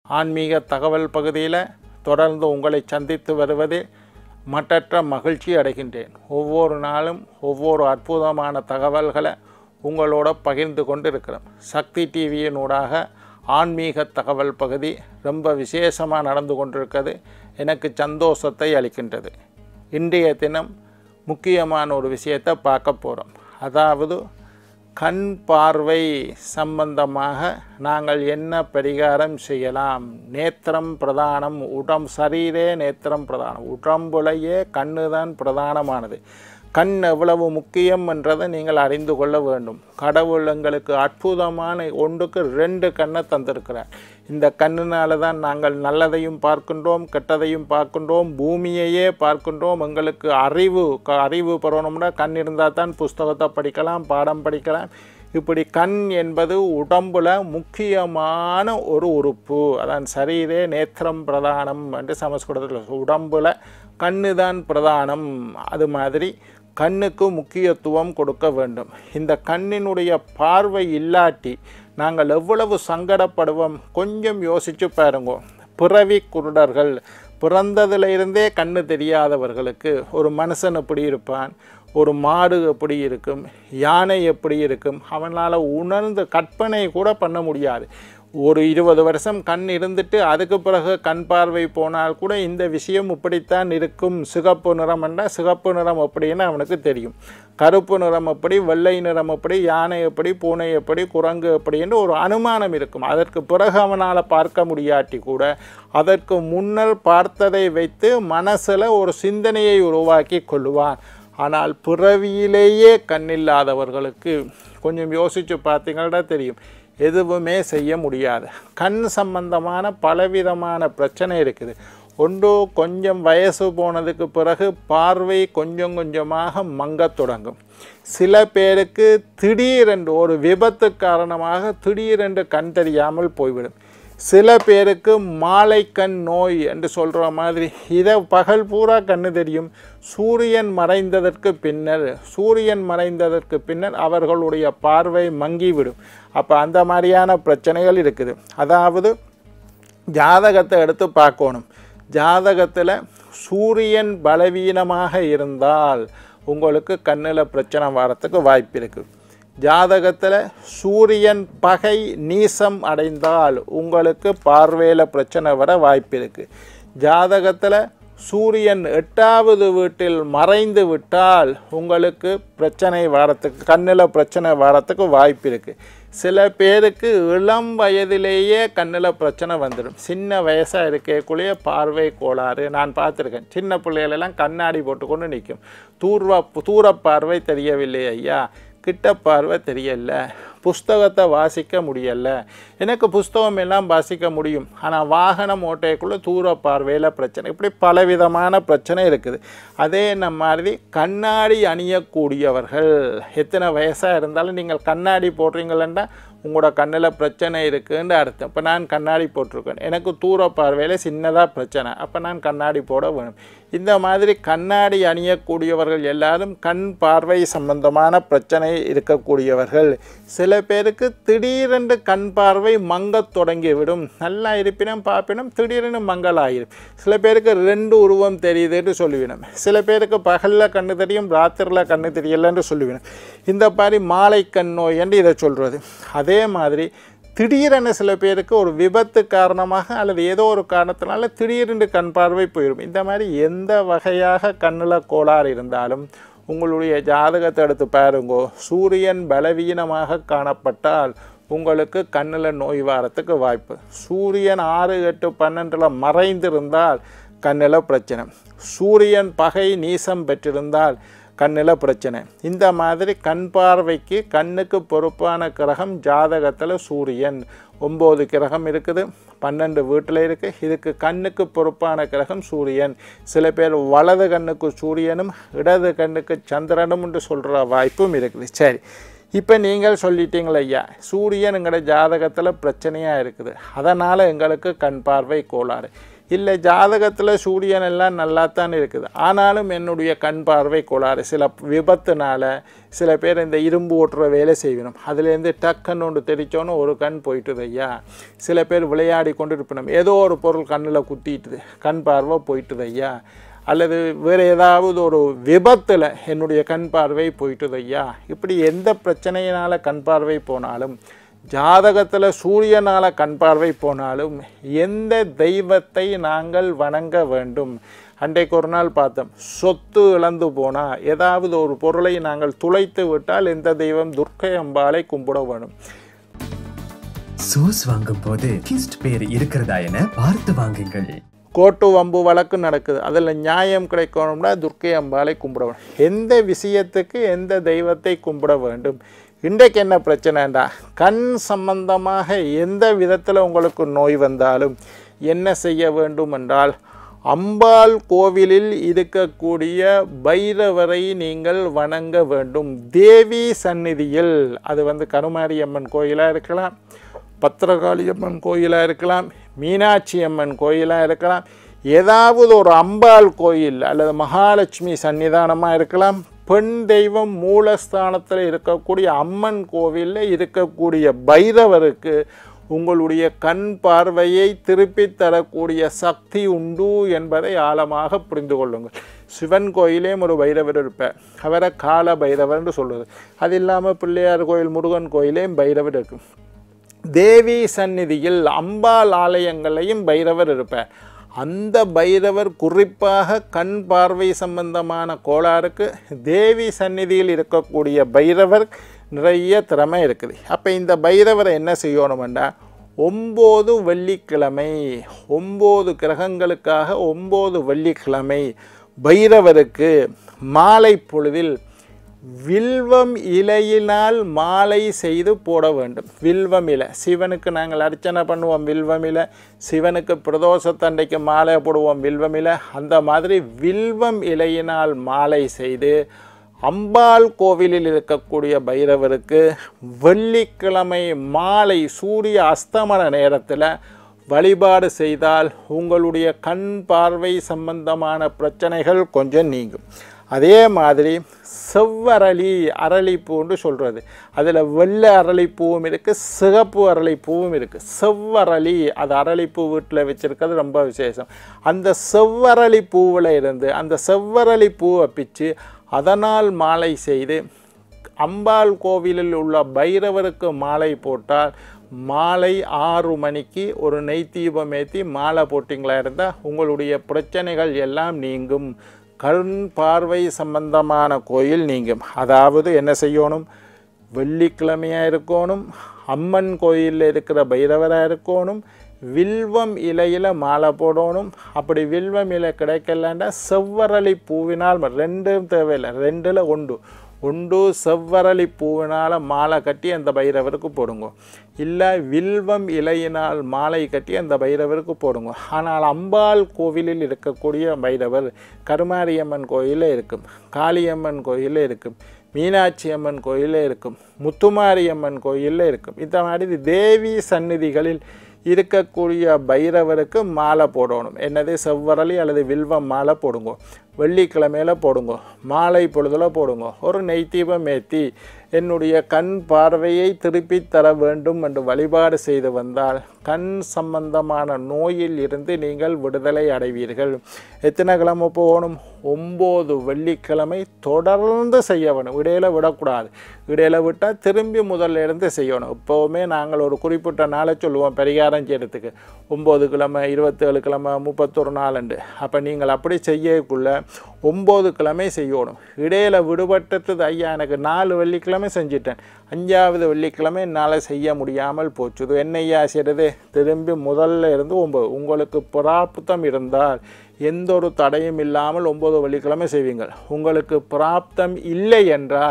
ஆன்மீக தகவல் பகுதியில் தொடர்ந்து உங்களை சந்தித்து வருவதில் மட்டற்ற மகிழ்ச்சி அடைகின்றேன் ஒவ்வொரு நாளும் ஒவ்வொரு அற்புதமான தகவல்களை உங்களோட பகிர்ந்து கொண்டு இருக்கிறோம் சக்தி டிவியினூடாக ஆன்மீக தகவல் பகுதி ரொம்ப விசேஷமாக நடந்து கொண்டிருக்கிறது எனக்கு சந்தோஷத்தை அளிக்கின்றது இன்றைய தினம் முக்கியமான ஒரு விஷயத்தை பார்க்க போகிறோம் அதாவது கண் பார்வை சம்பந்தமாக நாங்கள் என்ன பரிகாரம் செய்யலாம் நேத்திரம் பிரதானம் உடம் சரீரே நேத்திரம் பிரதானம் உடம்புலையே கண்ணு தான் பிரதானமானது கண் எவ்வளவு முக்கியம் என்றதை நீங்கள் அறிந்து கொள்ள வேண்டும் கடவுள் எங்களுக்கு அற்புதமான ஒன்றுக்கு ரெண்டு கண்ணை தந்திருக்கிறார் இந்த கண்ணினால தான் நாங்கள் நல்லதையும் பார்க்கின்றோம் கெட்டதையும் பார்க்கின்றோம் பூமியையே பார்க்கின்றோம் எங்களுக்கு அறிவு க- அறிவு பெறணும்னா கண் இருந்தால் தான் புஸ்தகத்தை படிக்கலாம் பாடம் படிக்கலாம் இப்படி கண் என்பது உடம்புல முக்கியமான ஒரு உறுப்பு அதான் சரீரே நேத்திரம் பிரதானம் என்று சமஸ்கிருதத்தில் சொல்லுவோம். உடம்புல கண்ணு தான் பிரதானம் அது மாதிரி கண்ணுக்கு முக்கியத்துவம் கொடுக்க வேண்டும் இந்த கண்ணினுடைய பார்வை இல்லாட்டி நாங்கள் எவ்வளவு சங்கடப்படுவோம் கொஞ்சம் யோசிச்சு பாருங்க பிறவி குருடர்கள் பிறந்ததுல இருந்தே கண்ணு தெரியாதவர்களுக்கு ஒரு மனுஷன் எப்படி இருப்பான் ஒரு மாடு எப்படி இருக்கும் யானை எப்படி இருக்கும் அவனால் உணர்ந்து கற்பனை கூட பண்ண முடியாது ஒரு இருபது வருஷம் கண் இருந்துட்டு அதுக்கு பிறகு கண் பார்வை போனால் கூட இந்த விஷயம் இப்படித்தான் இருக்கும் சிகப்பு நிறம் என்றால் சிகப்பு நிறம் எப்படின்னு அவனுக்கு தெரியும் கருப்பு நிறம் எப்படி வெள்ளை நிறம் எப்படி யானை எப்படி பூனை எப்படி குரங்கு எப்படின்னு ஒரு அனுமானம் இருக்கும் அதற்கு பிறகு அவனால் பார்க்க முடியாட்டி கூட அதற்கு முன்னர் பார்த்ததை வைத்து மனசில் ஒரு சிந்தனையை உருவாக்கி கொள்ளுவான் ஆனால் பிறவியிலேயே கண்ணில்லாதவர்களுக்கு கொஞ்சம் யோசித்து பார்த்தீங்கன்னா தெரியும் எதுவுமே செய்ய முடியாது கண் சம்பந்தமான பலவிதமான பிரச்சனை இருக்குது ஒன்று கொஞ்சம் வயசு போனதுக்கு பிறகு பார்வை கொஞ்சம் கொஞ்சமாக மங்கத் தொடங்கும் சில பேருக்கு திடீரென்று ஒரு விபத்து காரணமாக திடீரென்று கண் தெரியாமல் போய்விடும் சில பேருக்கு மாலைக்கண் நோய் என்று சொல்கிற மாதிரி இதை பகல் பூரா கண்ணு தெரியும் சூரியன் மறைந்ததற்கு பின்னர் சூரியன் மறைந்ததற்கு பின்னர் அவர்களுடைய பார்வை மங்கிவிடும் அப்போ அந்த மாதிரியான பிரச்சனைகள் இருக்குது அதாவது ஜாதகத்தை எடுத்து பார்க்கணும் ஜாதகத்தில் சூரியன் பலவீனமாக இருந்தால் உங்களுக்கு கண்ணில் பிரச்சனை வரத்துக்கு வாய்ப்பு இருக்குது ஜாதகத்தில் சூரியன் பகை நீசம் அடைந்தால் உங்களுக்கு பார்வையில் பிரச்சனை வர வாய்ப்பு இருக்குது ஜாதகத்தில் சூரியன் எட்டாவது வீட்டில் மறைந்து விட்டால் உங்களுக்கு பிரச்சனை வரத்துக்கு கண்ணில் பிரச்சனை வரத்துக்கு வாய்ப்பு இருக்குது சில பேருக்கு இளம் வயதிலேயே கண்ணில் பிரச்சனை வந்துடும் சின்ன வயசாக இருக்கக்குள்ளேயே பார்வை கோளாறு நான் பார்த்துருக்கேன் சின்ன பிள்ளைகளெல்லாம் கண்ணாடி போட்டுக்கொண்டு நிற்கும் தூர்வா தூர பார்வை தெரியவில்லை ஐயா கிட்ட பார்வை தெரியல புஸ்தகத்தை வாசிக்க முடியல எனக்கு புஸ்தகம் எல்லாம் வாசிக்க முடியும் ஆனால் வாகனம் ஓட்டைக்குள்ளே தூர பார்வையில் பிரச்சனை இப்படி பலவிதமான பிரச்சனை இருக்குது அதே நம்ம மாதிரி கண்ணாடி அணியக்கூடியவர்கள் எத்தனை வயசாக இருந்தாலும் நீங்கள் கண்ணாடி போடுறீங்களா உங்களோட கண்ணில் பிரச்சனை இருக்குன்னு அர்த்தம் இப்போ நான் கண்ணாடி போட்டிருக்கேன் எனக்கு தூர பார்வையில் சின்னதாக பிரச்சனை அப்போ நான் கண்ணாடி போட வேணும் இந்த மாதிரி கண்ணாடி அணியக்கூடியவர்கள் எல்லாரும் கண் பார்வை சம்பந்தமான பிரச்சனை இருக்கக்கூடியவர்கள் சில பேருக்கு திடீரென்று கண் பார்வை மங்கத் தொடங்கிவிடும் நல்லா இருப்பினும் பார்ப்பினும் திடீரென்று மங்கலாயிரும் சில பேருக்கு ரெண்டு உருவம் தெரியுதுன்னு சொல்லுவிடும் சில பேருக்கு பகலில் கண்ணு தெரியும் ராத்திரியில் கண்ணு தெரியலன்னு சொல்லுவிடும் இந்த மாதிரி மாலை கண் நோய் என்று இதை சொல்கிறது அதே மாதிரி திடீரென சில பேருக்கு ஒரு விபத்து காரணமாக அல்லது ஏதோ ஒரு காரணத்தினால திடீரென்று கண் பார்வை போயிடும் இந்த மாதிரி எந்த வகையாக கண்ணில் கோளாறு இருந்தாலும் உங்களுடைய ஜாதகத்தை எடுத்து பாருங்கோ சூரியன் பலவீனமாக காணப்பட்டால் உங்களுக்கு கண்ணில் நோய் வரத்துக்கு வாய்ப்பு சூரியன் ஆறு எட்டு பன்னெண்டில் மறைந்திருந்தால் கண்ணில் பிரச்சனை சூரியன் பகை நீசம் பெற்றிருந்தால் கண்ணில் பிரச்சனை இந்த மாதிரி கண் பார்வைக்கு கண்ணுக்கு பொறுப்பான கிரகம் ஜாதகத்தில் சூரியன் ஒம்பது கிரகம் இருக்குது பன்னெண்டு வீட்டில் இருக்குது இதுக்கு கண்ணுக்கு பொறுப்பான கிரகம் சூரியன் சில பேர் வலது கண்ணுக்கு சூரியனும் இடது கண்ணுக்கு சந்திரனும் என்று சொல்கிற வாய்ப்பும் இருக்குது சரி இப்போ நீங்கள் சொல்லிட்டீங்களே ஐயா சூரியன் எங்களோட ஜாதகத்தில் பிரச்சனையாக இருக்குது அதனால் எங்களுக்கு கண் பார்வை கோளாறு இல்லை ஜாதகத்தில் சூரியன் எல்லாம் நல்லா தான் இருக்குது ஆனாலும் என்னுடைய கண் பார்வை கோளாறு சில விபத்துனால சில பேர் இந்த இரும்பு ஓட்டுற வேலை செய்யணும் அதுலேருந்து டக்குன்னு ஒன்று தெரிச்சோன்னு ஒரு கண் போயிட்டுது ஐயா சில பேர் விளையாடி கொண்டு இருப்பினும் ஏதோ ஒரு பொருள் கண்ணில் குத்திட்டுது கண் பார்வை போயிட்டுது ஐயா அல்லது வேறு ஏதாவது ஒரு விபத்தில் என்னுடைய கண் பார்வை போயிட்டுது ஐயா இப்படி எந்த பிரச்சனையினால் கண் பார்வை போனாலும் ஜாதகத்தில் சூரியனால் கண் பார்வை போனாலும் எந்த தெய்வத்தை நாங்கள் வணங்க வேண்டும் அன்றைக்கு ஒரு நாள் பார்த்தோம் சொத்து இழந்து போனால் ஏதாவது ஒரு பொருளை நாங்கள் துளைத்து விட்டால் எந்த தெய்வம் துர்க்கை அம்பாளை கும்பிட வேணும் சோஸ் வாங்கும் போது கிஸ்ட் பேர் இருக்கிறதா என பார்த்து வாங்குங்கள் கோட்டு வம்பு வழக்கு நடக்குது அதில் நியாயம் கிடைக்கணும்னா துர்க்கை அம்பாளை கும்பிட வேண்டும் எந்த விஷயத்துக்கு எந்த தெய்வத்தை கும்பிட வேண்டும் இன்றைக்கு என்ன பிரச்சனைண்டா கண் சம்பந்தமாக எந்த விதத்தில் உங்களுக்கு நோய் வந்தாலும் என்ன செய்ய வேண்டும் என்றால் அம்பாள் கோவிலில் இருக்கக்கூடிய பைரவரை நீங்கள் வணங்க வேண்டும் தேவி சந்நிதியில் அது வந்து கருமாரி அம்மன் கோயிலாக இருக்கலாம் பத்திரகாளி அம்மன் கோயிலாக இருக்கலாம் மீனாட்சி அம்மன் கோயிலாக இருக்கலாம் ஏதாவது ஒரு அம்பாள் கோயில் அல்லது மகாலட்சுமி சன்னிதானமாக இருக்கலாம் பெண் தெய்வம் மூலஸ்தானத்தில் இருக்கக்கூடிய அம்மன் கோவிலில் இருக்கக்கூடிய பைரவருக்கு உங்களுடைய கண் பார்வையை திருப்பித் தரக்கூடிய சக்தி உண்டு என்பதை ஆழமாக புரிந்து கொள்ளுங்கள் சிவன் கோயிலேயும் ஒரு பைரவர் இருப்பார் அவரை கால பைரவர்னு சொல்லுது அது இல்லாமல் பிள்ளையார் கோயில் முருகன் கோயிலேயும் பைரவர் இருக்கும் தேவி சந்நிதியில் அம்பாள் ஆலயங்களையும் பைரவர் இருப்பார் அந்த பைரவர் குறிப்பாக கண் பார்வை சம்பந்தமான கோளாறுக்கு தேவி சந்நிதியில் இருக்கக்கூடிய பைரவர் நிறைய திறமை இருக்குது அப்போ இந்த பைரவரை என்ன செய்யணுமெண்டா ஒம்பது வெள்ளிக்கிழமை ஒம்பது கிரகங்களுக்காக ஒம்பது வெள்ளிக்கிழமை பைரவருக்கு மாலை பொழுதில் வில்வம் இலையினால் மாலை செய்து போட வேண்டும் வில்வம் இலை சிவனுக்கு நாங்கள் அர்ச்சனை பண்ணுவோம் வில்வம் இலை சிவனுக்கு பிரதோஷத்தண்டைக்கு மாலை போடுவோம் வில்வம் இலை அந்த மாதிரி வில்வம் இலையினால் மாலை செய்து அம்பாள் கோவிலில் இருக்கக்கூடிய பைரவருக்கு வெள்ளிக்கிழமை மாலை சூரிய அஸ்தமன நேரத்தில் வழிபாடு செய்தால் உங்களுடைய கண் பார்வை சம்பந்தமான பிரச்சனைகள் கொஞ்சம் நீங்கும் அதே மாதிரி செவ்வரளி அரளிப்பூன்னு சொல்கிறது அதில் வெள்ளை அரளிப்பூவும் இருக்குது சிகப்பு அரளிப்பூவும் இருக்குது செவ்வரளி அது அரளிப்பூ வீட்டில் வச்சுருக்கிறது ரொம்ப விசேஷம் அந்த செவ்வரளி பூவில் இருந்து அந்த செவ்வரளி பூவை பிச்சு அதனால் மாலை செய்து அம்பாள் கோவிலில் உள்ள பைரவருக்கு மாலை போட்டால் மாலை ஆறு மணிக்கு ஒரு நெய் தீபம் ஏற்றி மாலை போட்டிங்களா இருந்தால் உங்களுடைய பிரச்சனைகள் எல்லாம் நீங்கும் கண் பார்வை சம்பந்தமான கோயில் நீங்கும் அதாவது என்ன செய்யணும் வெள்ளிக்கிழமையாக இருக்கணும் அம்மன் கோயிலில் இருக்கிற பைரவராக இருக்கணும் வில்வம் இலையில் மாலை போடணும் அப்படி வில்வம் இலை கிடைக்கலன்னா செவ்வரளி பூவினால் ரெண்டும் தேவையில்லை ரெண்டில் ஒன்று ஒன்று செவ்வரளி பூவினால் மாலை கட்டி அந்த பைரவருக்கு போடுங்க இல்லை வில்வம் இலையினால் மாலை கட்டி அந்த பைரவருக்கு போடுங்க ஆனால் அம்பாள் கோவிலில் இருக்கக்கூடிய பைரவர் கருமாரியம்மன் கோயிலில் இருக்கும் காளியம்மன் கோயிலில் இருக்கும் மீனாட்சி அம்மன் கோயிலில் இருக்கும் முத்துமாரியம்மன் கோயிலில் இருக்கும் இந்த மாதிரி தேவி சந்நிதிகளில் இருக்கக்கூடிய பைரவருக்கு மாலை போடணும் என்னது செவ்வரளி அல்லது வில்வம் மாலை போடுங்க வெள்ளிக்கிழமையில் போடுங்க மாலை பொழுதில் போடுங்க ஒரு நெய் தீபம் ஏற்றி என்னுடைய கண் பார்வையை திருப்பி தர வேண்டும் என்று வழிபாடு செய்து வந்தால் கண் சம்பந்தமான நோயில் இருந்து நீங்கள் விடுதலை அடைவீர்கள் எத்தனை கிழமை போகணும் ஒம்பது வெள்ளிக்கிழமை தொடர்ந்து செய்ய வேணும் இடையில விடக்கூடாது இடையில விட்டால் திரும்பி முதல்ல இருந்து செய்யணும் இப்போவுமே நாங்கள் ஒரு குறிப்பிட்ட நாளை சொல்லுவோம் பரிகாரம் செய்யறதுக்கு ஒம்பது கிழமை இருபத்தேழு கிழமை முப்பத்தொரு நாளுண்டு அப்போ நீங்கள் அப்படி செய்யக்குள்ள ஒம்பது கிழமை செய்யணும் இடையில விடுபட்டது ஐயா எனக்கு நாலு வெள்ளிக்கிழமை செஞ்சிட்டேன் அஞ்சாவது வெள்ளிக்கிழமை என்னால் செய்ய முடியாமல் போச்சு இது என்னையா செய்கிறது திரும்பி முதல்ல இருந்து ஒம்பது உங்களுக்கு பிராப்தம் இருந்தால் எந்த ஒரு தடையும் இல்லாமல் ஒம்பது வெள்ளிக்கிழமை செய்வீங்கள் உங்களுக்கு பிராப்தம் இல்லை என்றால்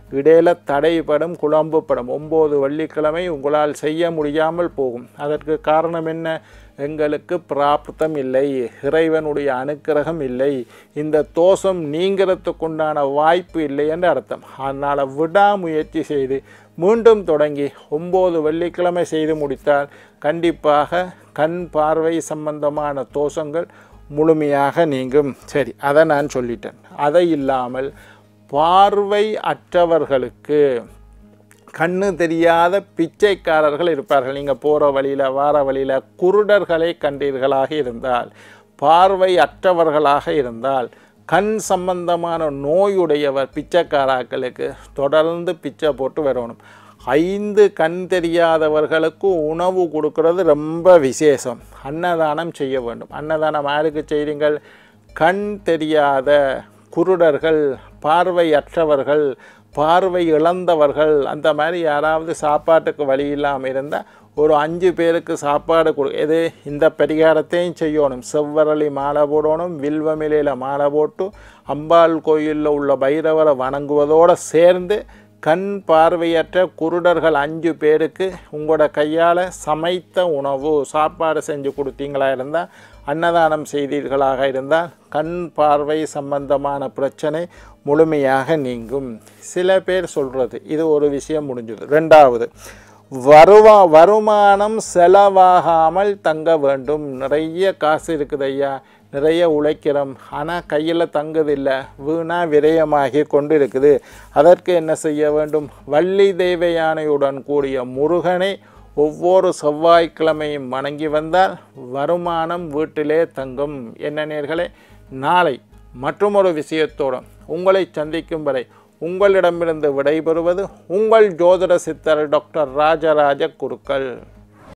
இடையில தடைப்படும் குழம்புப்படும் ஒம்பது வெள்ளிக்கிழமை உங்களால் செய்ய முடியாமல் போகும் அதற்கு காரணம் என்ன எங்களுக்கு பிராப்தம் இல்லை இறைவனுடைய அனுக்கிரகம் இல்லை இந்த தோஷம் நீங்கிறதுக்குண்டான வாய்ப்பு இல்லை என்று அர்த்தம் அதனால் விடாமுயற்சி செய்து மீண்டும் தொடங்கி ஒம்பது வெள்ளிக்கிழமை செய்து முடித்தால் கண்டிப்பாக கண் பார்வை சம்பந்தமான தோஷங்கள் முழுமையாக நீங்கும் சரி அதை நான் சொல்லிட்டேன் அதை இல்லாமல் பார்வை அற்றவர்களுக்கு கண்ணு தெரியாத பிச்சைக்காரர்கள் இருப்பார்கள் நீங்கள் போகிற வழியில் வார வழியில் குருடர்களை கண்டீர்களாக இருந்தால் பார்வை அற்றவர்களாக இருந்தால் கண் சம்பந்தமான நோயுடையவர் பிச்சைக்காராக்களுக்கு தொடர்ந்து பிச்சை போட்டு வரணும் ஐந்து கண் தெரியாதவர்களுக்கு உணவு கொடுக்கறது ரொம்ப விசேஷம் அன்னதானம் செய்ய வேண்டும் அன்னதானம் யாருக்கு செய்றீங்கள் கண் தெரியாத குருடர்கள் பார்வையற்றவர்கள் பார்வை இழந்தவர்கள் அந்த மாதிரி யாராவது சாப்பாட்டுக்கு வழி இல்லாமல் இருந்தால் ஒரு அஞ்சு பேருக்கு சாப்பாடு கொடு எது இந்த பரிகாரத்தையும் செய்யணும் செவ்வரளி மாலை போடணும் வில்வமிலையில் மாலை போட்டு அம்பாள் கோயிலில் உள்ள பைரவரை வணங்குவதோடு சேர்ந்து கண் பார்வையற்ற குருடர்கள் அஞ்சு பேருக்கு உங்களோட கையால் சமைத்த உணவு சாப்பாடு செஞ்சு கொடுத்தீங்களா இருந்தால் அன்னதானம் செய்தீர்களாக இருந்தால் கண் பார்வை சம்பந்தமான பிரச்சனை முழுமையாக நீங்கும் சில பேர் சொல்கிறது இது ஒரு விஷயம் முடிஞ்சது ரெண்டாவது வருவா வருமானம் செலவாகாமல் தங்க வேண்டும் நிறைய காசு இருக்குது ஐயா நிறைய உழைக்கிறோம் ஆனால் கையில் தங்குதில்லை வீணா விரயமாகி கொண்டு இருக்குது அதற்கு என்ன செய்ய வேண்டும் வள்ளி தெய்வ யானையுடன் கூடிய முருகனை ஒவ்வொரு செவ்வாய்க்கிழமையும் வணங்கி வந்தால் வருமானம் வீட்டிலே தங்கும் என்ன நேர்களே நாளை மற்றொரு விஷயத்தோடு உங்களை சந்திக்கும் வரை உங்களிடமிருந்து விடைபெறுவது உங்கள் ஜோதிட சித்தர் டாக்டர் ராஜராஜ குருக்கள்